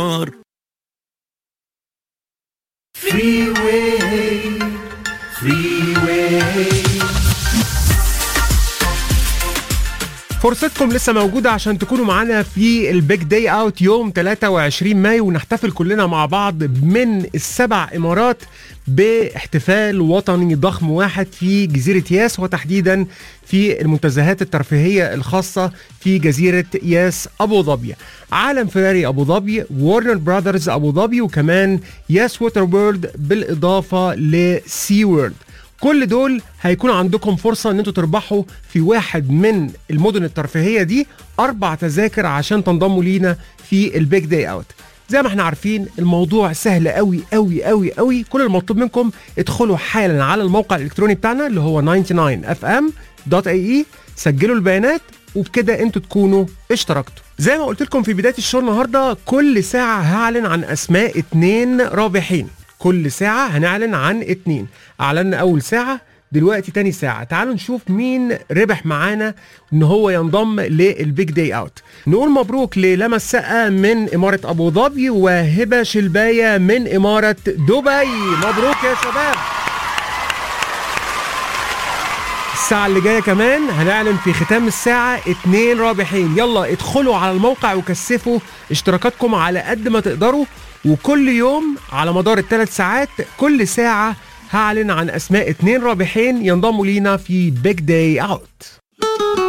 النهار Freeway, freeway. فرصتكم لسه موجودة عشان تكونوا معانا في البيج داي اوت يوم 23 مايو ونحتفل كلنا مع بعض من السبع امارات باحتفال وطني ضخم واحد في جزيرة ياس وتحديدا في المنتزهات الترفيهية الخاصة في جزيرة ياس أبو ظبي عالم فيراري أبو ظبي وورنر براذرز أبو ظبي وكمان ياس ووتر وورلد بالإضافة لسي وورلد كل دول هيكون عندكم فرصة ان انتوا تربحوا في واحد من المدن الترفيهية دي اربع تذاكر عشان تنضموا لينا في البيج داي اوت زي ما احنا عارفين الموضوع سهل قوي قوي قوي قوي كل المطلوب منكم ادخلوا حالا على الموقع الالكتروني بتاعنا اللي هو 99fm.ae سجلوا البيانات وبكده انتوا تكونوا اشتركتوا زي ما قلت لكم في بدايه الشو النهارده كل ساعه هعلن عن اسماء اتنين رابحين كل ساعة هنعلن عن اتنين أعلنا أول ساعة دلوقتي تاني ساعة تعالوا نشوف مين ربح معانا ان هو ينضم للبيج داي اوت نقول مبروك للما السقا من امارة ابو ظبي وهبة شلباية من امارة دبي مبروك يا شباب الساعة اللي جاية كمان هنعلن في ختام الساعة اتنين رابحين يلا ادخلوا على الموقع وكثفوا اشتراكاتكم على قد ما تقدروا وكل يوم على مدار الثلاث ساعات كل ساعة هعلن عن أسماء اتنين رابحين ينضموا لينا في بيج داي اوت